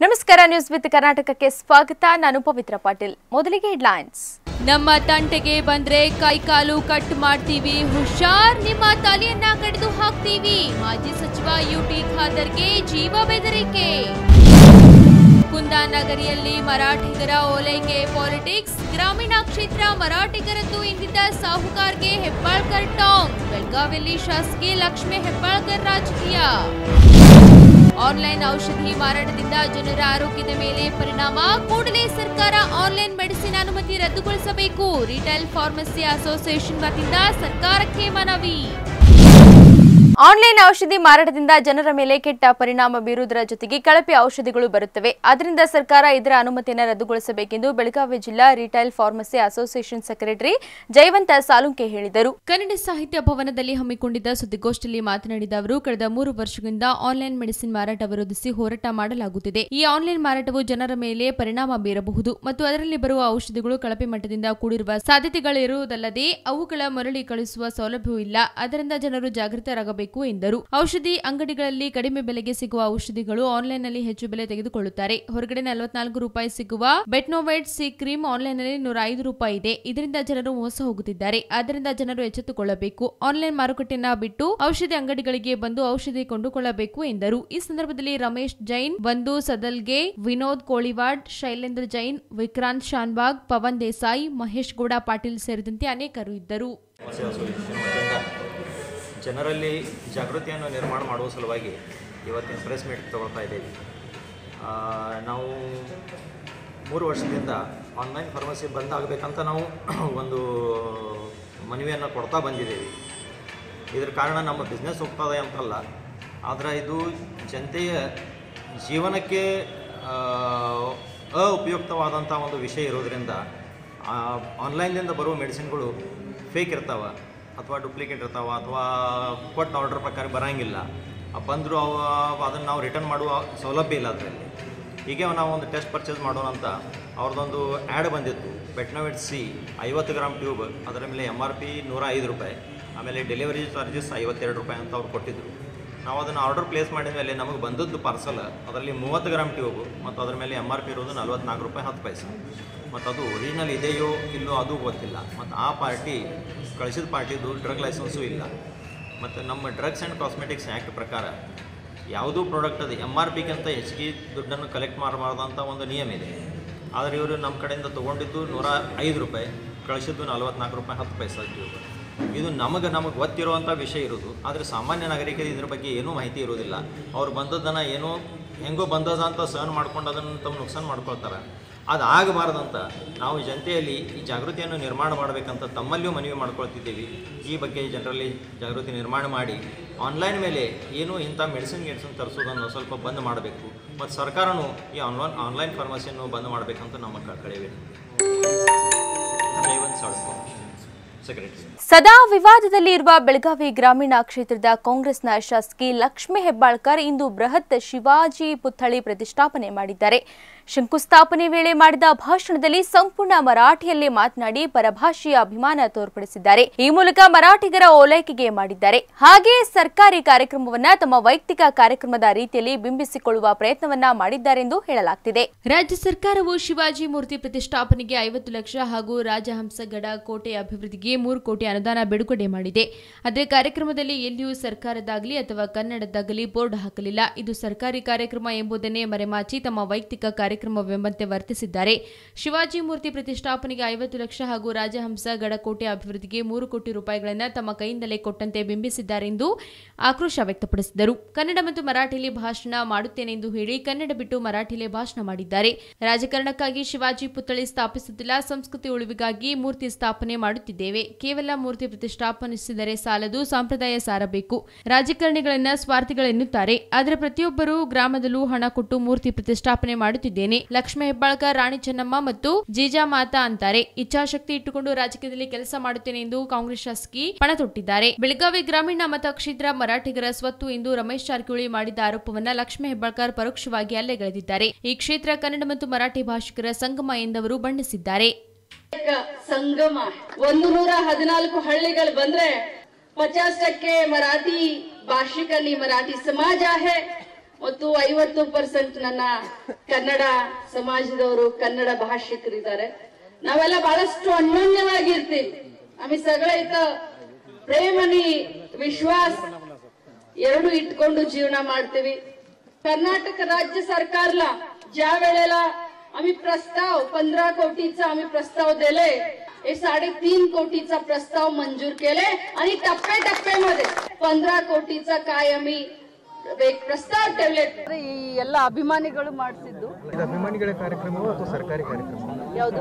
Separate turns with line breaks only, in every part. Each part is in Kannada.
ನಮಸ್ಕಾರ ನ್ಯೂಸ್ ವಿತ್ ಕರ್ನಾಟಕಕ್ಕೆ ಸ್ವಾಗತ ನಾನು ಪವಿತ್ರ ಪಾಟೀಲ್ ಮೊದಲಿಗೆ ಹೆಡ್ಲೈನ್ಸ್
ನಮ್ಮ ತಂಟೆಗೆ ಬಂದ್ರೆ ಕೈಕಾಲು ಕಟ್ ಮಾಡ್ತೀವಿ ಹುಷಾರ್ ನಿಮ್ಮ ತಲೆಯನ್ನ ಕಡಿದು ಹಾಕ್ತೀವಿ ಮಾಜಿ ಸಚಿವ ಯುಟಿ ಖಾದರ್ಗೆ ಜೀವ ಬೆದರಿಕೆ ಕುಂದಾನಗರಿಯಲ್ಲಿ ಮರಾಠಿಗರ ಓಲೈಕೆ ಪಾಲಿಟಿಕ್ಸ್ ಗ್ರಾಮೀಣ ಕ್ಷೇತ್ರ ಮರಾಠಿಗರದ್ದು ಎಂದಿದ್ದ ಸಾಹುಕಾರ್ಗೆ ಹೆಬ್ಬಾಳ್ಕರ್ ಟಾಂಗ್ ಬೆಳಗಾವಿಯಲ್ಲಿ ಶಾಸಕಿ ಲಕ್ಷ್ಮಿ ಹೆಬ್ಬಾಳ್ಕರ್ ರಾಜಕೀಯ ಆನ್ಲೈನ್ ಔಷಧಿ ಮಾರಾಟದಿಂದ ಜನರ ಆರೋಗ್ಯದ ಮೇಲೆ ಪರಿಣಾಮ ಕೂಡಲೇ ಸರ್ಕಾರ ಆನ್ಲೈನ್ ಮೆಡಿಸಿನ್ ಅನುಮತಿ ರದ್ದುಗೊಳಿಸಬೇಕು ರಿಟೈಲ್ ಫಾರ್ಮಸಿ ಅಸೋಸಿಯೇಷನ್ ವತಿಯಿಂದ ಸರ್ಕಾರಕ್ಕೆ ಮನವಿ
ಆನ್ಲೈನ್ ಔಷಧಿ ಮಾರಾಟದಿಂದ ಜನರ ಮೇಲೆ ಕೆಟ್ಟ ಪರಿಣಾಮ ಬೀರುವುದರ ಜೊತೆಗೆ ಕಳಪೆ ಔಷಧಿಗಳು ಬರುತ್ತವೆ ಅದರಿಂದ ಸರ್ಕಾರ ಇದರ ಅನುಮತಿಯನ್ನು ರದ್ದುಗೊಳಿಸಬೇಕೆಂದು ಬೆಳಗಾವಿ ಜಿಲ್ಲಾ retail pharmacy association secretary Jayavant Salunke ಹೇಳಿದರು
ಕನ್ನಡ ಸಾಹಿತ್ಯ ಭವನದಲ್ಲಿ ಹಮ್ಮಿಕೊಂಡಿದ್ದ ಸುದ್ದಿಗೋಷ್ಠಿಯಲ್ಲಿ ಮಾತನಾಡಿದ ಅವರು ಕಳೆದ ಮೂರು ವರ್ಷಗಳಿಂದ ಆನ್ಲೈನ್ ಮೆಡಿಸಿನ್ ಮಾರಾಟ ವಿರೋಧಿಸಿ ಹೋರಾಟ ಮಾಡಲಾಗುತ್ತಿದೆ ಈ ಆನ್ಲೈನ್ ಮಾರಾಟವು ಜನರ ಮೇಲೆ ಪರಿಣಾಮ ಬೀರಬಹುದು ಮತ್ತು ಅದರಲ್ಲಿ ಬರುವ ಔಷಧಿಗಳು ಕಳಪೆ ಮಟ್ಟದಿಂದ ಕೂಡಿರುವ ಸಾಧ್ಯತೆಗಳಿರುವುದಲ್ಲದೆ ಅವುಗಳ ಮರಳಿ ಕಳಿಸುವ ಸೌಲಭ್ಯವೂ ಇಲ್ಲ ಅದರಿಂದ ಜನರು ಜಾಗೃತರಾಗಬೇಕು ಎಂದರು ಔಷಧಿ ಅಂಗಡಿಗಳಲ್ಲಿ ಕಡಿಮೆ ಬೆಲೆಗೆ ಸಿಗುವ ಔಷಧಿಗಳು ಆನ್ಲೈನ್ನಲ್ಲಿ ಹೆಚ್ಚು ಬೆಲೆ ತೆಗೆದುಕೊಳ್ಳುತ್ತಾರೆ ಹೊರಗಡೆ ನಲವತ್ನಾಲ್ಕು ರೂಪಾಯಿ ಸಿಗುವ ಬೆಟ್ನೋವೈಟ್ ಸಿ ಕ್ರೀಮ್ ಆನ್ಲೈನ್ನಲ್ಲಿ ನೂರ ಐದು ರೂಪಾಯಿ ಇದೆ ಇದರಿಂದ ಜನರು ಮೋಸ ಹೋಗುತ್ತಿದ್ದಾರೆ ಆದ್ದರಿಂದ ಜನರು ಎಚ್ಚೆತ್ತುಕೊಳ್ಳಬೇಕು ಆನ್ಲೈನ್ ಮಾರುಕಟ್ಟೆಯನ್ನ ಬಿಟ್ಟು ಔಷಧಿ ಅಂಗಡಿಗಳಿಗೆ ಬಂದು ಔಷಧಿ ಕೊಂಡುಕೊಳ್ಳಬೇಕು ಎಂದರು ಈ ಸಂದರ್ಭದಲ್ಲಿ ರಮೇಶ್ ಜೈನ್ ಬಂದು ಸದಲ್ಗೆ ವಿನೋದ್ ಕೋಳಿವಾಡ್ ಶೈಲೇಂದ್ರ ಜೈನ್ ವಿಕ್ರಾಂತ್ ಶಾನ್ಬಾಗ್ ಪವನ್ ದೇಸಾಯಿ ಮಹೇಶ್ ಗೌಡ ಪಾಟೀಲ್ ಸೇರಿದಂತೆ ಅನೇಕರು ಇದ್ದರು
ಸಮಸ್ಯೆ ಅಸೋಸಿಯೇಷನ್ ವತಿಯಿಂದ ಜನರಲ್ಲಿ ಜಾಗೃತಿಯನ್ನು ನಿರ್ಮಾಣ ಮಾಡುವ ಸಲುವಾಗಿ ಇವತ್ತಿನ ಪ್ರೆಸ್ ಮೀಟ್ ತಗೊಳ್ತಾ ಇದ್ದೇವೆ ಆ, ನಾವು ಮೂರು ವರ್ಷದಿಂದ ಆನ್ಲೈನ್ ಫಾರ್ಮಸಿ ಬಂದ್ ಆಗಬೇಕಂತ ನಾವು ಒಂದು ಮನವಿಯನ್ನು ಕೊಡ್ತಾ ಬಂದಿದ್ದೇವೆ ಇದ್ರ ಕಾರಣ ನಮ್ಮ ಬಿಸ್ನೆಸ್ ಹೋಗ್ತದೆ ಅಂತಲ್ಲ ಆದರೆ ಇದು ಜನತೆಯ ಜೀವನಕ್ಕೆ ಆ, ಅಉಪಯುಕ್ತವಾದಂಥ ಒಂದು ವಿಷಯ ಇರೋದ್ರಿಂದ ಆನ್ಲೈನ್ನಿಂದ ಬರುವ ಮೆಡಿಸಿನ್ಗಳು ಫೇಕ್ ಇರ್ತಾವೆ ಅಥವಾ ಡೂಪ್ಲಿಕೇಟ್ ಇರ್ತಾವೆ ಅಥವಾ ಕೊಟ್ಟ ಆರ್ಡರ್ ಪ್ರಕಾರ ಬರೋಂಗಿಲ್ಲ ಬಂದರೂ ಅವ ಅದನ್ನು ನಾವು ರಿಟರ್ನ್ ಮಾಡುವ ಸೌಲಭ್ಯ ಇಲ್ಲ ಅದರಲ್ಲಿ ಹೀಗೆ ನಾವು ಒಂದು ಟೆಸ್ಟ್ ಪರ್ಚೇಸ್ ಮಾಡೋಣ ಅಂತ ಅವ್ರದ್ದೊಂದು ಆ್ಯಡ್ ಬಂದಿತ್ತು ಬೆಟ್ನೋವಿಟ್ ಸಿ ಐವತ್ತು ಗ್ರಾಮ್ ಟ್ಯೂಬ್ ಅದರ ಮೇಲೆ ಎಮ್ ಆರ್ ಪಿ ನೂರ ಐದು ರೂಪಾಯಿ ಆಮೇಲೆ ಡೆಲಿವರಿ ಚಾರ್ಜಸ್ ಐವತ್ತೆರಡು ರೂಪಾಯಿ ಅಂತ ಅವ್ರು ಕೊಟ್ಟಿದ್ದರು ನಾವು ಅದನ್ನು ಆರ್ಡರ್ ಪ್ಲೇಸ್ ಮಾಡಿದ ಮೇಲೆ ನಮಗೆ ಬಂದದ್ದು ಪಾರ್ಸಲ್ ಅದರಲ್ಲಿ ಮೂವತ್ತು ಗ್ರಾಮ್ ಟ್ಯೂಬ್ ಮತ್ತು ಅದ್ರ ಮೇಲೆ ಎಮ್ ಆರ್ ಪಿ ಇರೋದು ನಲ್ವತ್ನಾಲ್ಕು ರೂಪಾಯಿ ಹತ್ತು ಪೈಸೆ ಮತ್ತು ಅದು ಒರಿಜಿನಲ್ ಇದೆಯೋ ಇಲ್ಲೋ ಅದು ಗೊತ್ತಿಲ್ಲ ಮತ್ತು ಆ ಪಾರ್ಟಿ ಕಳಿಸಿದ ಪಾರ್ಟಿದು ಡ್ರಗ್ ಲೈಸೆನ್ಸು ಇಲ್ಲ ಮತ್ತು ನಮ್ಮ ಡ್ರಗ್ಸ್ ಆ್ಯಂಡ್ ಕಾಸ್ಮೆಟಿಕ್ಸ್ ಆ್ಯಕ್ಟ್ ಪ್ರಕಾರ ಯಾವುದೂ ಪ್ರಾಡಕ್ಟ್ ಅದು ಎಮ್ ಆರ್ ಪಿಗಿಂತ ಹೆಚ್ಚಿಗೆ ದುಡ್ಡನ್ನು ಕಲೆಕ್ಟ್ ಮಾಡಬಾರ್ದು ಅಂತ ಒಂದು ನಿಯಮ ಇದೆ ಆದರೆ ಇವರು ನಮ್ಮ ಕಡೆಯಿಂದ ತೊಗೊಂಡಿದ್ದು ನೂರ ಐದು ರೂಪಾಯಿ ಕಳಿಸಿದ್ದು ನಲ್ವತ್ನಾಲ್ಕು ರೂಪಾಯಿ ಹತ್ತು ಪೈಸೆ ಟ್ಯೂಬ್ ಇದು ನಮಗೆ ನಮಗೆ ಗೊತ್ತಿರುವಂಥ ವಿಷಯ ಇರೋದು ಆದರೆ ಸಾಮಾನ್ಯ ನಾಗರಿಕರಿಗೆ ಇದ್ರ ಬಗ್ಗೆ ಏನೂ ಮಾಹಿತಿ ಇರೋದಿಲ್ಲ ಅವ್ರು ಬಂದದ್ದನ್ನು ಏನೋ ಹೆಂಗೋ ಬಂದದ ಅಂತ ಸಹನ ಮಾಡ್ಕೊಂಡು ಅದನ್ನು ತಮ್ಮ ನುಕ್ಸಾನ್ ಮಾಡ್ಕೊಳ್ತಾರೆ ಅದು ಆಗಬಾರ್ದಂತ ನಾವು ಜನತೆಯಲ್ಲಿ ಈ ಜಾಗೃತಿಯನ್ನು ನಿರ್ಮಾಣ ಮಾಡಬೇಕಂತ ತಮ್ಮಲ್ಲಿಯೂ ಮನವಿ ಮಾಡ್ಕೊಳ್ತಿದ್ದೀವಿ ಈ ಬಗ್ಗೆ ಜನರಲ್ಲಿ ಜಾಗೃತಿ ನಿರ್ಮಾಣ ಮಾಡಿ ಆನ್ಲೈನ್ ಮೇಲೆ ಏನು ಇಂಥ ಮೆಡಿಸಿನ್ ಗಿಡಿಸಿನ್ ತರಿಸೋದನ್ನು ಸ್ವಲ್ಪ ಬಂದ್ ಮಾಡಬೇಕು ಮತ್ತು ಸರ್ಕಾರನೂ ಈ ಆನ್ಲೈನ್ ಆನ್ಲೈನ್ ಫಾರ್ಮಸಿಯನ್ನು ಬಂದ್ ಮಾಡಬೇಕಂತ ನಮ್ಮ ಕ- ಕಳಕಳಿ ಜೈವಂತ್ ಸಾಳ್ಕೋ ಸೆಕ್ರೆಟರಿ
ಸದಾ ವಿವಾದದಲ್ಲಿ ಇರುವ ಬೆಳಗಾವಿ ಗ್ರಾಮೀಣ ಕ್ಷೇತ್ರದ ಕಾಂಗ್ರೆಸ್ನ ಶಾಸಕಿ ಲಕ್ಷ್ಮಿ ಹೆಬ್ಬಾಳ್ಕರ್ ಇಂದು ಬೃಹತ್ ಶಿವಾಜಿ ಪುತ್ಥಳಿ ಪ್ರತಿಷ್ಠಾಪನೆ ಮಾಡಿದ್ದಾರೆ ಶಂಕುಸ್ಥಾಪನೆ ವೇಳೆ ಮಾಡಿದ ಭಾಷಣದಲ್ಲಿ ಸಂಪೂರ್ಣ ಮರಾಠಿಯಲ್ಲಿ ಮಾತನಾಡಿ ಪರಭಾಷೆಯ ಅಭಿಮಾನ ತೋರ್ಪಡಿಸಿದ್ದಾರೆ ಈ ಮೂಲಕ ಮರಾಠಿಗರ ಓಲೈಕೆಗೆ ಮಾಡಿದ್ದಾರೆ ಹಾಗೆಯೇ ಸರ್ಕಾರಿ ಕಾರ್ಯಕ್ರಮವನ್ನ ತಮ್ಮ ವೈಯಕ್ತಿಕ ಕಾರ್ಯಕ್ರಮದ ರೀತಿಯಲ್ಲಿ ಬಿಂಬಿಸಿಕೊಳ್ಳುವ ಪ್ರಯತ್ನವನ್ನ ಮಾಡಿದ್ದಾರೆಂದು ಹೇಳಲಾಗ್ತಿದೆ
ರಾಜ್ಯ ಸರ್ಕಾರವು ಶಿವಾಜಿ ಮೂರ್ತಿ ಪ್ರತಿಷ್ಠಾಪನೆಗೆ ಐವತ್ತು ಲಕ್ಷ ಹಾಗೂ ರಾಜಹಂಸಗಡ ಕೋಟೆ ಅಭಿವೃದ್ಧಿಗೆ ಮೂರು ಕೋಟಿ ಅನುದಾನ ಬಿಡುಗಡೆ ಮಾಡಿದೆ ಆದರೆ ಕಾರ್ಯಕ್ರಮದಲ್ಲಿ ಎಲ್ಲಿಯೂ ಸರ್ಕಾರದಾಗಲಿ ಅಥವಾ ಕನ್ನಡದಾಗಲಿ ಬೋರ್ಡ್ ಹಾಕಲಿಲ್ಲ ಇದು ಸರ್ಕಾರಿ ಕಾರ್ಯಕ್ರಮ ಎಂಬುದನ್ನೇ ಮರೆಮಾಚಿ ತಮ್ಮ ವೈಯಕ್ತಿಕ ಕಾರ್ಯಕ್ರಮವೆಂಬಂತೆ ವರ್ತಿಸಿದ್ದಾರೆ ಶಿವಾಜಿ ಮೂರ್ತಿ ಪ್ರತಿಷ್ಠಾಪನೆಗೆ ಐವತ್ತು ಲಕ್ಷ ಹಾಗೂ ರಾಜಹಂಸ ಗಡಕೋಟೆ ಅಭಿವೃದ್ಧಿಗೆ ಮೂರು ಕೋಟಿ ರೂಪಾಯಿಗಳನ್ನು ತಮ್ಮ ಕೈಯಿಂದಲೇ ಕೊಟ್ಟಂತೆ ಬಿಂಬಿಸಿದ್ದಾರೆ ಎಂದು ಆಕ್ರೋಶ ವ್ಯಕ್ತಪಡಿಸಿದರು ಕನ್ನಡ ಮತ್ತು ಮರಾಠಿಯಲ್ಲಿ ಭಾಷಣ ಮಾಡುತ್ತೇನೆಂದು ಹೇಳಿ ಕನ್ನಡ ಬಿಟ್ಟು ಮರಾಠಿಯಲ್ಲಿ ಭಾಷಣ ಮಾಡಿದ್ದಾರೆ ರಾಜಕಾರಣಕ್ಕಾಗಿ ಶಿವಾಜಿ ಪುತ್ಥಳಿ ಸ್ಥಾಪಿಸುತ್ತಿಲ್ಲ ಸಂಸ್ಕೃತಿ ಉಳಿವಿಗಾಗಿ ಮೂರ್ತಿ ಸ್ಥಾಪನೆ ಮಾಡುತ್ತಿದ್ದೇವೆ ಕೇವಲ ಮೂರ್ತಿ ಪ್ರತಿಷ್ಠಾಪನಿಸಿದರೆ ಸಾಲದು ಸಂಪ್ರದಾಯ ಸಾರಬೇಕು ರಾಜಕಾರಣಿಗಳನ್ನ ಸ್ವಾರ್ಥಿಗಳೆನ್ನುತ್ತಾರೆ ಆದರೆ ಪ್ರತಿಯೊಬ್ಬರೂ ಗ್ರಾಮದಲ್ಲೂ ಹಣ ಕೊಟ್ಟು ಮೂರ್ತಿ ಪ್ರತಿಷ್ಠಾಪನೆ ಮಾಡುತ್ತಿದ್ದೇನೆ ಲಕ್ಷ್ಮೀ ಹೆಬ್ಬಾಳ್ಕರ್ ರಾಣಿ ಚೆನ್ನಮ್ಮ ಮತ್ತು ಜೀಜಾ ಮಾತಾ ಅಂತಾರೆ ಇಚ್ಛಾಶಕ್ತಿ ಇಟ್ಟುಕೊಂಡು ರಾಜಕೀಯದಲ್ಲಿ ಕೆಲಸ ಮಾಡುತ್ತೇನೆ ಎಂದು ಕಾಂಗ್ರೆಸ್ ಶಾಸಕಿ ಪಣ ತೊಟ್ಟಿದ್ದಾರೆ ಬೆಳಗಾವಿ ಗ್ರಾಮೀಣ ಮತಕ್ಷೇತ್ರ ಮರಾಠಿಗರ ಸ್ವತ್ತು ಎಂದು ರಮೇಶ್ ಜಾರಕಿಹೊಳಿ ಮಾಡಿದ ಆರೋಪವನ್ನ ಲಕ್ಷ್ಮೀ ಹೆಬ್ಬಾಳ್ಕರ್ ಪರೋಕ್ಷವಾಗಿ ಅಲ್ಲೆಗೆಳೆದಿದ್ದಾರೆ ಈ ಕ್ಷೇತ್ರ ಕನ್ನಡ ಮತ್ತು ಮರಾಠಿ ಭಾಷಿಕರ ಸಂಗಮ ಎಂದವರು ಬಣ್ಣಿಸಿದ್ದಾರೆ
ಸಂಗಮ ಒಂದು ನೂರ ಹದಿನಾಲ್ಕು ಹಳ್ಳಿಗಳು ಬಂದ್ರೆ पचास टक्के मराठी भाषिक आणि मराठी समाज आहे ಮತ್ತು ಐವತ್ತು ಪರ್ಸೆಂಟ್ ನನ್ನ ಕನ್ನಡ ಸಮಾಜದವರು ಕನ್ನಡ ಭಾಷಿಕರಿದ್ದಾರೆ ನಾವೆಲ್ಲ ಬಹಳಷ್ಟು ಅನ್ಯೋನ್ಯವಾಗಿರ್ತೀವಿ ಆಮೇಲೆ ಸಗಳ ಇತ ಪ್ರೇಮನಿ ವಿಶ್ವಾಸ ಎರಡು इटಕೊಂಡು जीवना ಮಾಡ್ತೀವಿ कर्नाटक राज्य सरकारला ज्या वेळेला आम्ही प्रस्ताव पंधरा कोटीचा आम्ही प्रस्ताव दिले हे साडेतीन कोटीचा प्रस्ताव मंजूर केले आणि टप्प्याटप्प्यामध्ये पंधरा कोटीचा काय आम्ही एक प्रस्ताव ठेवले
ಈ ಎಲ್ಲ ಅಭಿಮಾನಿಗಳು ಮಾಡಿಸಿದ್ದು
ಇದು ಅಭಿಮಾನಿಗಳ ಕಾರ್ಯಕ್ರಮವೋ ಅಥವಾ ಸರ್ಕಾರಿ ಕಾರ್ಯಕ್ರಮ
ಯಾವುದು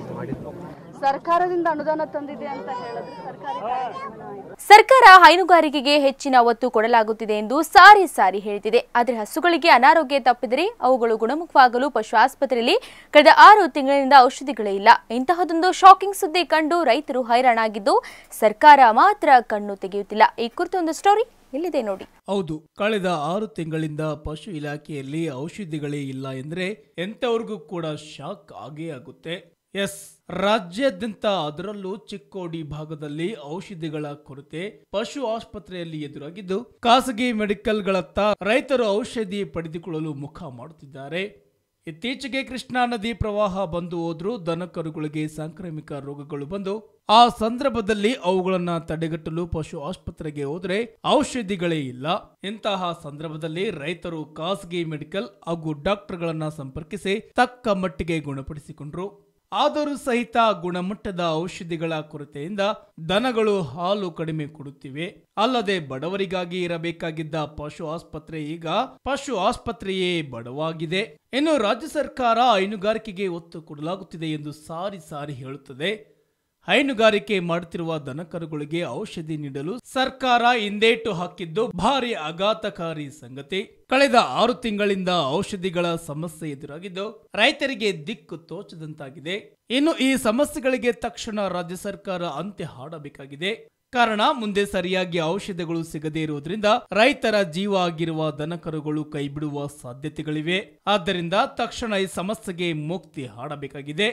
ಸರ್ಕಾರದಿಂದ ಅನುದಾನ ತಂದಿದೆ ಅಂತ ಹೇಳಿದ್ರೆ ಸರ್ಕಾರಿ ಕಾರ್ಯಕ್ರಮನ ಇದು.
ಸರ್ಕಾರ ಹೈನುಗಾರಿಕೆಗೆ ಹೆಚ್ಚಿನ ಒತ್ತು ಕೊಡಲಾಗುತ್ತಿದೆ ಎಂದು ಸಾರಿ ಸಾರಿ ಹೇಳ್ತಿದೆ ಆದರೆ ಹಸುಗಳಿಗೆ ಅನಾರೋಗ್ಯ ತಪ್ಪಿದರೆ ಅವುಗಳು ಗುಣಮುಖವಾಗಲು ಪಶು ಆಸ್ಪತ್ರೆಯಲ್ಲಿ ಕಳೆದ ಆರು ತಿಂಗಳಿನಿಂದ ಔಷಧಿಗಳೇ ಇಲ್ಲ ಇಂತಹದೊಂದು ಶಾಕಿಂಗ್ ಸುದ್ದಿ ಕಂಡು ರೈತರು ಹೈರಾಣಾಗಿದ್ದು ಸರ್ಕಾರ ಮಾತ್ರ ಕಣ್ಣು ತೆಗೆಯುತ್ತಿಲ್ಲ ಈ ಕುರಿತು ಒಂದು ಸ್ಟೋರಿ ಇಲ್ಲಿದೆ ನೋಡಿ
ಹೌದು ಕಳೆದ ಆರು ತಿಂಗಳಿಂದ ಪಶು ಇಲಾಖೆಯಲ್ಲಿ ಔಷಧಿಗಳೇ ಇಲ್ಲ ಎಂದ್ರೆ ಎಂತವ್ರಿಗೂ ಕೂಡ ಶಾಕ್ ಆಗೇ ಆಗುತ್ತೆ ಎಸ್ ರಾಜ್ಯಾದ್ಯಂತ ಅದರಲ್ಲೂ ಚಿಕ್ಕೋಡಿ ಭಾಗದಲ್ಲಿ ಔಷಧಿಗಳ ಕೊರತೆ ಪಶು ಆಸ್ಪತ್ರೆಯಲ್ಲಿ ಎದುರಾಗಿದ್ದು ಖಾಸಗಿ ಮೆಡಿಕಲ್ಗಳತ್ತ ರೈತರು ಔಷಧಿ ಪಡೆದುಕೊಳ್ಳಲು ಮುಖ ಮಾಡುತ್ತಿದ್ದಾರೆ ಇತ್ತೀಚೆಗೆ ಕೃಷ್ಣಾ ನದಿ ಪ್ರವಾಹ ಬಂದು ಹೋದ್ರೂ ದನಕರುಗಳಿಗೆ ಸಾಂಕ್ರಾಮಿಕ ರೋಗಗಳು ಬಂದು ಆ ಸಂದರ್ಭದಲ್ಲಿ ಅವುಗಳನ್ನ ತಡೆಗಟ್ಟಲು ಪಶು ಆಸ್ಪತ್ರೆಗೆ ಹೋದ್ರೆ ಔಷಧಿಗಳೇ ಇಲ್ಲ ಇಂತಹ ಸಂದರ್ಭದಲ್ಲಿ ರೈತರು ಖಾಸಗಿ ಮೆಡಿಕಲ್ ಹಾಗೂ ಡಾಕ್ಟರ್ಗಳನ್ನ ಸಂಪರ್ಕಿಸಿ ತಕ್ಕ ಮಟ್ಟಿಗೆ ಗುಣಪಡಿಸಿಕೊಂಡ್ರು ಆದರೂ ಸಹಿತ ಗುಣಮಟ್ಟದ ಔಷಧಿಗಳ ಕೊರತೆಯಿಂದ ದನಗಳು ಹಾಲು ಕಡಿಮೆ ಕೊಡುತ್ತಿವೆ ಅಲ್ಲದೆ ಬಡವರಿಗಾಗಿ ಇರಬೇಕಾಗಿದ್ದ ಪಶು ಆಸ್ಪತ್ರೆ ಈಗ ಪಶು ಆಸ್ಪತ್ರೆಯೇ ಬಡವಾಗಿದೆ ಇನ್ನು ರಾಜ್ಯ ಸರ್ಕಾರ ಹೈನುಗಾರಿಕೆಗೆ ಒತ್ತು ಕೊಡಲಾಗುತ್ತಿದೆ ಎಂದು ಸಾರಿ ಸಾರಿ ಹೇಳುತ್ತದೆ ಹೈನುಗಾರಿಕೆ ಮಾಡುತ್ತಿರುವ ದನಕರುಗಳಿಗೆ ಔಷಧಿ ನೀಡಲು ಸರ್ಕಾರ ಹಿಂದೇಟು ಹಾಕಿದ್ದು ಭಾರಿ ಆಘಾತಕಾರಿ ಸಂಗತಿ ಕಳೆದ ಆರು ತಿಂಗಳಿಂದ ಔಷಧಿಗಳ ಸಮಸ್ಯೆ ಎದುರಾಗಿದ್ದು ರೈತರಿಗೆ ದಿಕ್ಕು ತೋಚದಂತಾಗಿದೆ ಇನ್ನು ಈ ಸಮಸ್ಯೆಗಳಿಗೆ ತಕ್ಷಣ ರಾಜ್ಯ ಸರ್ಕಾರ ಅಂತ್ಯ ಹಾಡಬೇಕಾಗಿದೆ ಕಾರಣ ಮುಂದೆ ಸರಿಯಾಗಿ ಔಷಧಗಳು ಸಿಗದೇ ಇರುವುದರಿಂದ ರೈತರ ಜೀವ ಆಗಿರುವ ದನಕರುಗಳು ಕೈಬಿಡುವ ಸಾಧ್ಯತೆಗಳಿವೆ ಆದ್ದರಿಂದ ತಕ್ಷಣ ಈ ಸಮಸ್ಯೆಗೆ ಮುಕ್ತಿ ಹಾಡಬೇಕಾಗಿದೆ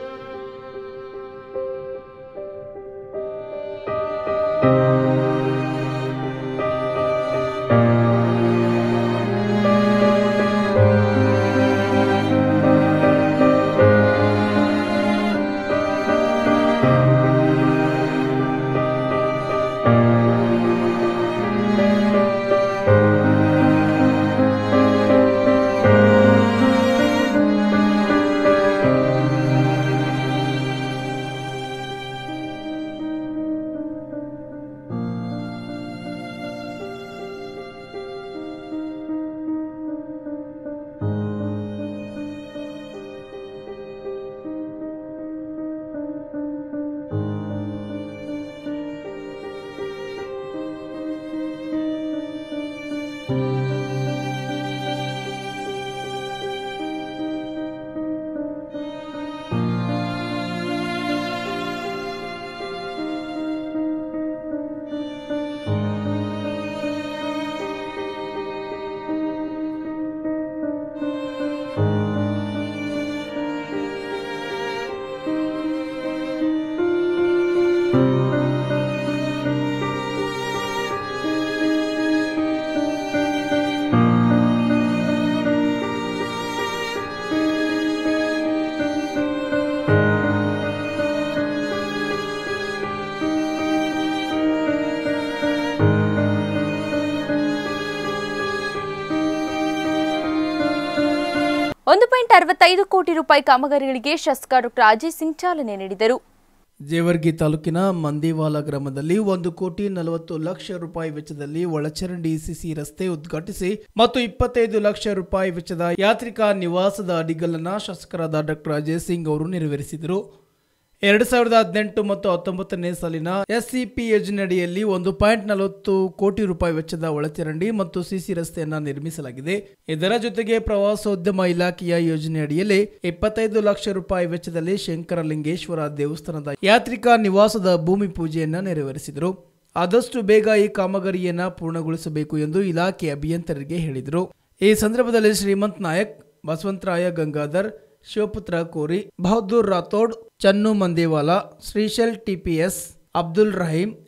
ಒಂದು ಪಾಯಿಂಟ್ ಅರವತ್ತೈದು ಕೋಟಿ ರೂಪಾಯಿ ಕಾಮಗಾರಿಗಳಿಗೆ ಶಾಸಕ ಡಾಕ್ಟರ್ ಅಜಯ್ ಸಿಂಗ್ ಚಾಲನೆ ನೀಡಿದರು
ಜೇವರ್ಗಿ ತಾಲೂಕಿನ ಮಂದಿವಾಲ ಗ್ರಾಮದಲ್ಲಿ ಒಂದು ಕೋಟಿ ನಲವತ್ತು ಲಕ್ಷ ರೂಪಾಯಿ ವೆಚ್ಚದಲ್ಲಿ ಒಳಚರಂಡಿ ಸಿಸಿ ರಸ್ತೆ ಉದ್ಘಾಟಿಸಿ ಮತ್ತು ಇಪ್ಪತ್ತೈದು ಲಕ್ಷ ರೂಪಾಯಿ ವೆಚ್ಚದ ಯಾತ್ರಿಕ ನಿವಾಸದ ಅಡಿಗಲ್ಲನ್ನ ಶಾಸಕರಾದ ಡಾಕ್ಟರ್ ಅಜಯ್ ಸಿಂಗ್ ಅವರು ನೆರವೇರಿಸಿದರು ಎರಡು ಸಾವಿರದ ಹದಿನೆಂಟು ಮತ್ತು ಹತ್ತೊಂಬತ್ತನೇ ಸಾಲಿನ ಎಸ್ಸಿಪಿ ಯೋಜನೆಯಡಿಯಲ್ಲಿ ಒಂದು ಪಾಯಿಂಟ್ ನಲವತ್ತು ಕೋಟಿ ರೂಪಾಯಿ ವೆಚ್ಚದ ಒಳಚರಂಡಿ ಮತ್ತು ಸಿಸಿ ರಸ್ತೆಯನ್ನ ನಿರ್ಮಿಸಲಾಗಿದೆ ಇದರ ಜೊತೆಗೆ ಪ್ರವಾಸೋದ್ಯಮ ಇಲಾಖೆಯ ಯೋಜನೆಯಡಿಯಲ್ಲಿ ಇಪ್ಪತ್ತೈದು ಲಕ್ಷ ರೂಪಾಯಿ ವೆಚ್ಚದಲ್ಲಿ ಶಂಕರಲಿಂಗೇಶ್ವರ ದೇವಸ್ಥಾನದ ಯಾತ್ರಿಕ ನಿವಾಸದ ಭೂಮಿ ಪೂಜೆಯನ್ನ ನೆರವೇರಿಸಿದರು ಆದಷ್ಟು ಬೇಗ ಈ ಕಾಮಗಾರಿಯನ್ನ ಪೂರ್ಣಗೊಳಿಸಬೇಕು ಎಂದು ಇಲಾಖೆ ಅಭಿಯಂತರರಿಗೆ ಹೇಳಿದರು ಈ ಸಂದರ್ಭದಲ್ಲಿ ಶ್ರೀಮಂತ್ ನಾಯಕ್ ಬಸವಂತರಾಯ ಗಂಗಾಧರ್ ಶಿವಪುತ್ರ ಕೋರಿ ಬಹದ್ದೂರ್ ರಾಥೋಡ್ ಚನ್ನು ಮಂದೇವಾಲ ಶ್ರೀಶೈಲ್ ಟಿಪಿಎಸ್ ಅಬ್ದುಲ್ ರಹೀಂ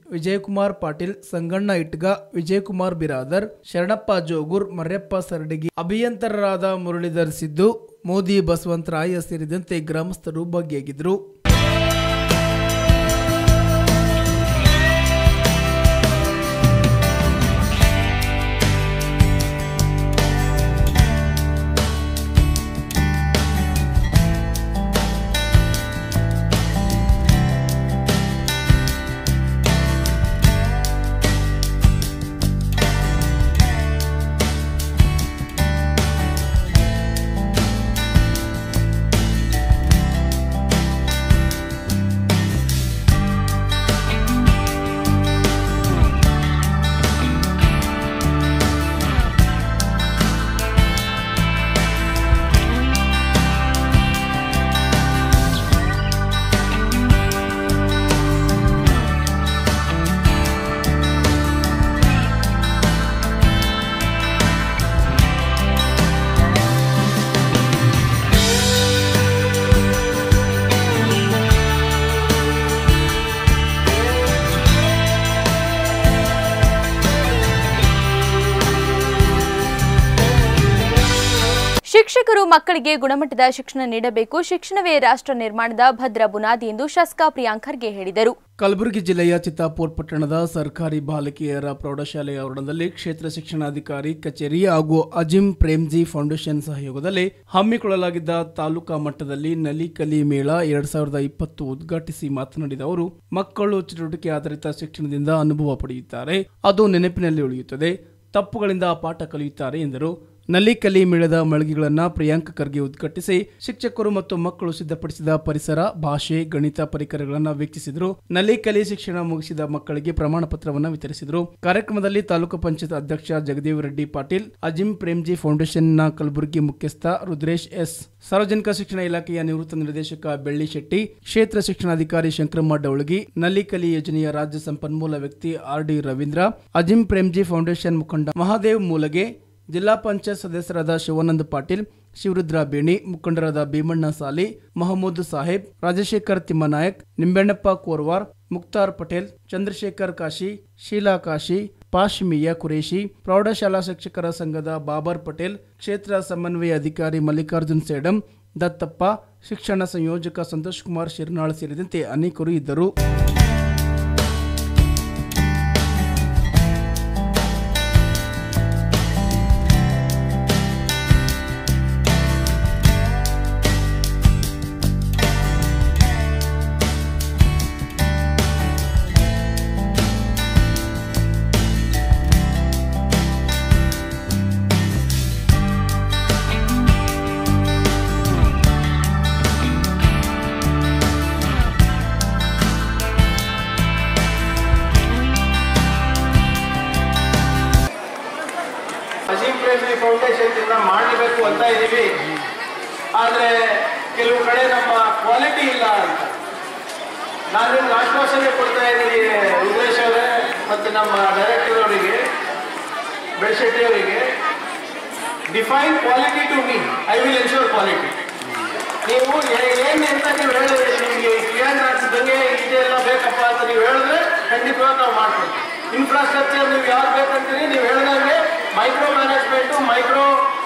ವಿಜಯಕುಮಾರ್ ಪಾಟೀಲ್ ಸಂಗಣ್ಣ ಇಟ್ಗ ವಿಜಯಕುಮಾರ್ ಬಿರಾದರ್ ಶರಣಪ್ಪ ಜೋಗೂರ್ ಮರ್ಯಪ್ಪ ಸರಡಗಿ ಅಭಿಯಂತರರಾದ ಮುರಳೀಧರ್ ಸಿದ್ದು ಮೋದಿ ಬಸವಂತರಾಯ ಸೇರಿದಂತೆ ಗ್ರಾಮಸ್ಥರು ಭಾಗಿಯಾಗಿದ್ದರು
ಶಿಕ್ಷಕರು ಮಕ್ಕಳಿಗೆ ಗುಣಮಟ್ಟದ ಶಿಕ್ಷಣ ನೀಡಬೇಕು ಶಿಕ್ಷಣವೇ ರಾಷ್ಟ್ರ ನಿರ್ಮಾಣದ ಭದ್ರ ಬುನಾದಿ ಎಂದು ಶಾಸಕ ಪ್ರಿಯಾಂಕ್ ಖರ್ಗೆ ಹೇಳಿದರು
ಕಲಬುರಗಿ ಜಿಲ್ಲೆಯ ಚಿತ್ತಾಪುರ್ ಪಟ್ಟಣದ ಸರ್ಕಾರಿ ಬಾಲಕಿಯರ ಪ್ರೌಢಶಾಲೆಯ ಆವರಣದಲ್ಲಿ ಕ್ಷೇತ್ರ ಶಿಕ್ಷಣಾಧಿಕಾರಿ ಕಚೇರಿ ಹಾಗೂ ಅಜಿಂ ಪ್ರೇಮ್ಜಿ ಫೌಂಡೇಶನ್ ಸಹಯೋಗದಲ್ಲಿ ಹಮ್ಮಿಕೊಳ್ಳಲಾಗಿದ್ದ ತಾಲೂಕಾ ಮಟ್ಟದಲ್ಲಿ ನಲಿ ಕಲಿ ಮೇಳ ಎರಡ್ ಸಾವಿರದ ಇಪ್ಪತ್ತು ಉದ್ಘಾಟಿಸಿ ಮಾತನಾಡಿದ ಅವರು ಮಕ್ಕಳು ಚಟುವಟಿಕೆ ಆಧಾರಿತ ಶಿಕ್ಷಣದಿಂದ ಅನುಭವ ಪಡೆಯುತ್ತಾರೆ ಅದು ನೆನಪಿನಲ್ಲಿ ಉಳಿಯುತ್ತದೆ ತಪ್ಪುಗಳಿಂದ ಪಾಠ ಕಲಿಯುತ್ತಾರೆ ಎಂದರು ನಲ್ಲಿಕಲಿ ಮೇಳದ ಮಳಿಗೆಗಳನ್ನು ಪ್ರಿಯಾಂಕ್ ಖರ್ಗೆ ಉದ್ಘಾಟಿಸಿ ಶಿಕ್ಷಕರು ಮತ್ತು ಮಕ್ಕಳು ಸಿದ್ಧಪಡಿಸಿದ ಪರಿಸರ ಭಾಷೆ ಗಣಿತ ಪರಿಕರಗಳನ್ನು ವೀಕ್ಷಿಸಿದರು ನಲ್ಲಿಕಲಿ ಶಿಕ್ಷಣ ಮುಗಿಸಿದ ಮಕ್ಕಳಿಗೆ ಪ್ರಮಾಣ ಪತ್ರವನ್ನು ವಿತರಿಸಿದರು ಕಾರ್ಯಕ್ರಮದಲ್ಲಿ ತಾಲೂಕು ಪಂಚಾಯತ್ ಅಧ್ಯಕ್ಷ ಜಗದೇವ್ ರೆಡ್ಡಿ ಪಾಟೀಲ್ ಅಜಿಂ ಪ್ರೇಮ್ಜಿ ಫೌಂಡೇಶನ್ನ ಕಲಬುರಗಿ ಮುಖ್ಯಸ್ಥ ರುದ್ರೇಶ್ ಎಸ್ ಸಾರ್ವಜನಿಕ ಶಿಕ್ಷಣ ಇಲಾಖೆಯ ನಿವೃತ್ತ ನಿರ್ದೇಶಕ ಬೆಳ್ಳಿ ಶೆಟ್ಟಿ ಕ್ಷೇತ್ರ ಶಿಕ್ಷಣಾಧಿಕಾರಿ ಶಂಕರಮ್ಮ ಡವಳಗಿ ನಲ್ಲಿಕಲಿ ಯೋಜನೆಯ ರಾಜ್ಯ ಸಂಪನ್ಮೂಲ ವ್ಯಕ್ತಿ R D Ravindra Azim Premji foundation ಮುಖಂಡ ಮಹಾದೇವ್ ಮೂಲಗೆ ಜಿಲ್ಲಾ ಪಂಚಾಯತ್ ಸದಸ್ಯರಾದ ಶಿವಾನಂದ ಪಾಟೀಲ್ ಶಿವರುದ್ರ ಬೇಣಿ ಮುಖಂಡರಾದ ಭೀಮಣ್ಣ ಸಾಲಿ ಮಹಮೂದ್ ಸಾಹೇಬ್ ರಾಜಶೇಖರ್ ತಿಮ್ಮನಾಯಕ್ ನಿಂಬೆಣ್ಣಪ್ಪ ಕೋರ್ವಾರ್ ಮುಕ್ತಾರ್ ಪಟೇಲ್ ಚಂದ್ರಶೇಖರ್ ಕಾಶಿ ಶೀಲಾ ಕಾಶಿ ಪಾಶ್ಮಿಯಾ ಕುರೇಶಿ ಪ್ರೌಢಶಾಲಾ ಶಿಕ್ಷಕರ ಸಂಘದ ಬಾಬರ್ ಪಟೇಲ್ ಕ್ಷೇತ್ರ ಸಮನ್ವಯ ಅಧಿಕಾರಿ ಮಲ್ಲಿಕಾರ್ಜುನ್ ಸೇಡಂ ದತ್ತಪ್ಪ ಶಿಕ್ಷಣ ಸಂಯೋಜಕ ಸಂತೋಷ್ ಕುಮಾರ್ ಶಿರ್ನಾಳ್ ಸೇರಿದಂತೆ ಅನೇಕರು ಇದ್ದರು
ಅಜೀಂ ಪ್ರೇಮಿ ಫೌಂಡೇಶನ್ ಇಂದ ಮಾಡಬೇಕು ಅಂತ ಇದೀವಿ ಆದ್ರೆ ಕೆಲವು ಕಡೆ ನಮ್ಮ ಕ್ವಾಲಿಟಿ ಇಲ್ಲ ಅಂತ ನಾನು ನಿಮ್ಗೆ ಆಶ್ವಾಸನೆ ಕೊಡ್ತಾ ಇದ್ದೀನಿ ರುದ್ರೇಶ್ ಅವರೇ ಮತ್ತು ನಮ್ಮ ಡೈರೆಕ್ಟರ್ ಅವರಿಗೆ ಬೆಳ್ಶೆಟ್ಟಿ ಅವರಿಗೆ define quality to me I will ensure quality ನೀವು ಏ- ಏನ್ ಅಂತ ನೀವು ಹೇಳಿದ್ರೆ ನಿಮಗೆ ಕ್ಲಿಯರ್ ಹಾಕ್ಸಿದಂಗೆ ಇದೆಲ್ಲ ಬೇಕಪ್ಪ ಅಂತ ನೀವು ಹೇಳಿದ್ರೆ ಖಂಡಿತವಾಗಿ ನಾವು ಮಾಡ್ಕೊಡ್ತೀವಿ ಇನ್ಫ್ರಾಸ್ಟ್ರಕ್ಚರ್ ನೀವು ಯಾವ್ದು ಬೇಕಂತೀರಿ ನೀವು ಹೇಳಿದಂಗೆ ಮೈಕ್ರೋ ಮ್ಯಾನೇಜ್ಮೆಂಟು ಮೈಕ್ರೋ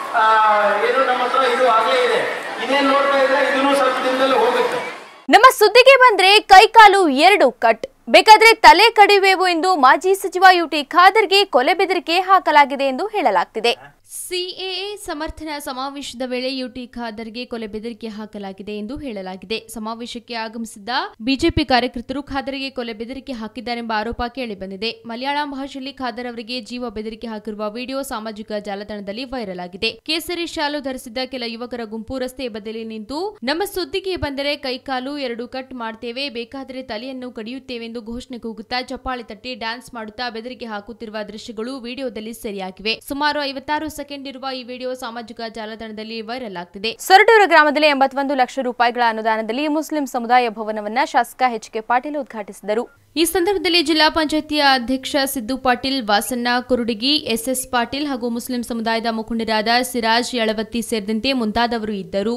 ಏನು ನಮ್ಮ ಹತ್ರ ಇದು ಆಗಲೇ ಇದೆ ಇದೇನು ನೋಡ್ತಾ ಇದ್ರೆ ಇದನ್ನು ಸ್ವಲ್ಪ ದಿನದಲ್ಲಿ ಹೋಗುತ್ತೆ
ನಮ್ಮ ಸುದ್ದಿಗೆ ಬಂದ್ರೆ ಕೈಕಾಲು ಎರಡು ಕಟ್ ಬೇಕಾದ್ರೆ ತಲೆ ಕಡಿಯುವೆವು ಎಂದು ಮಾಜಿ ಸಚಿವ ಯುಟಿ ಖಾದರ್ಗೆ ಕೊಲೆ ಬೆದರಿಕೆ ಹಾಕಲಾಗಿದೆ ಎಂದು ಹೇಳಲಾಗ್ತಿದೆ
ಸಿಎಎ ಸಮರ್ಥನ ಸಮಾವೇಶದ ವೇಳೆ ಯುಟಿ ಖಾದರ್ಗೆ ಕೊಲೆ ಬೆದರಿಕೆ ಹಾಕಲಾಗಿದೆ ಎಂದು ಹೇಳಲಾಗಿದೆ ಸಮಾವೇಶಕ್ಕೆ ಆಗಮಿಸಿದ್ದ ಬಿಜೆಪಿ ಕಾರ್ಯಕರ್ತರು ಖಾದರ್ಗೆ ಕೊಲೆ ಬೆದರಿಕೆ ಹಾಕಿದ್ದಾರೆಂಬ ಆರೋಪ ಕೇಳಿಬಂದಿದೆ ಮಲಯಾಳಂ ಭಾಷೆಯಲ್ಲಿ ಖಾದರ್ ಅವರಿಗೆ ಜೀವ ಬೆದರಿಕೆ ಹಾಕಿರುವ ವಿಡಿಯೋ ಸಾಮಾಜಿಕ ಜಾಲತಾಣದಲ್ಲಿ ವೈರಲ್ ಆಗಿದೆ ಕೇಸರಿ ಶಾಲು ಧರಿಸಿದ್ದ ಕೆಲ ಯುವಕರ ಗುಂಪು ರಸ್ತೆ ಬದಲಿ ನಿಂತು ನಮ್ಮ ಸುದ್ದಿಗೆ ಬಂದರೆ ಕೈಕಾಲು ಎರಡು ಕಟ್ ಮಾಡ್ತೇವೆ ಬೇಕಾದರೆ ತಲೆಯನ್ನು ಕಡಿಯುತ್ತೇವೆ ಎಂದು ಘೋಷಣೆ ಕೂಗುತ್ತಾ ಚಪ್ಪಾಳೆ ತಟ್ಟಿ ಡ್ಯಾನ್ಸ್ ಮಾಡುತ್ತಾ ಬೆದರಿಕೆ ಹಾಕುತ್ತಿರುವ ದೃಶ್ಯಗಳು ವಿಡಿಯೋದಲ್ಲಿ ಸೆರೆಯಾಗಿವೆ ಸುಮಾರು ಐವತ್ತಾರು ಸೆಕೆಂಡ್ ಇರುವ ಈ ವಿಡಿಯೋ ಸಾಮಾಜಿಕ ಜಾಲತಾಣದಲ್ಲಿ ವೈರಲ್ ಆಗ್ತಿದೆ
ಸೊರಟೂರು ಗ್ರಾಮದಲ್ಲಿ ಎಂಬತ್ತೊಂದು ಲಕ್ಷ ರೂಪಾಯಿಗಳ ಅನುದಾನದಲ್ಲಿ ಮುಸ್ಲಿಂ ಸಮುದಾಯ ಭವನವನ್ನ ಶಾಸಕ ಎಚ್ ಕೆ ಪಾಟೀಲ್ ಉದ್ಘಾಟಿಸಿದರು
ಈ ಸಂದರ್ಭದಲ್ಲಿ ಜಿಲ್ಲಾ ಪಂಚಾಯತಿಯ ಅಧ್ಯಕ್ಷ ಸಿದ್ದು ಪಾಟೀಲ್ ವಾಸಣ್ಣ ಕುರುಡಿಗಿ ಎಸ್ಎಸ್ ಪಾಟೀಲ್ ಹಾಗೂ ಮುಸ್ಲಿಂ ಸಮುದಾಯದ ಮುಖಂಡರಾದ ಸಿರಾಜ್ ಯಳವತ್ತಿ ಸೇರಿದಂತೆ ಮುಂತಾದವರು ಇದ್ದರು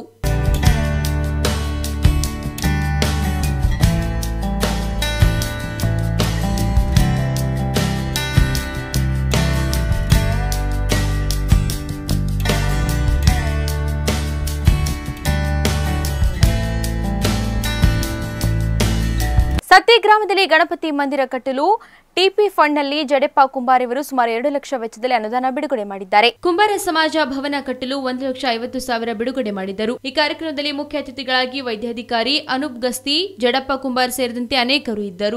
ಸತ್ತಿ ಗ್ರಾಮದಲ್ಲಿ ಗಣಪತಿ ಮಂದಿರ ಕಟ್ಟಲು ಟಿಪಿ ಫಂಡ್ನಲ್ಲಿ ಜಡೆಪ್ಪ ಕುಂಬಾರ್ ಇವರು ಸುಮಾರು ಎರಡು ಲಕ್ಷ ವೆಚ್ಚದಲ್ಲಿ ಅನುದಾನ ಬಿಡುಗಡೆ ಮಾಡಿದ್ದಾರೆ
ಕುಂಬಾರ ಸಮಾಜ ಭವನ ಕಟ್ಟಲು ಒಂದು ಲಕ್ಷ ಐವತ್ತು ಸಾವಿರ ಬಿಡುಗಡೆ ಮಾಡಿದರು ಈ ಕಾರ್ಯಕ್ರಮದಲ್ಲಿ ಮುಖ್ಯ ಅತಿಥಿಗಳಾಗಿ ವೈದ್ಯಾಧಿಕಾರಿ ಅನೂಪ್ ಗಸ್ತಿ ಜಡಪ್ಪ ಕುಂಬಾರ್ ಸೇರಿದಂತೆ ಅನೇಕರು ಇದ್ದರು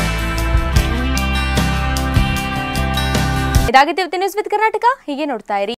ಇದಾಗಿದೆ ಇವತ್ತಿನ ನ್ಯೂಸ್ ವಿತ್ ಕರ್ನಾಟಕ ಹೀಗೆ ನೋಡ್ತಾ ಇರಿ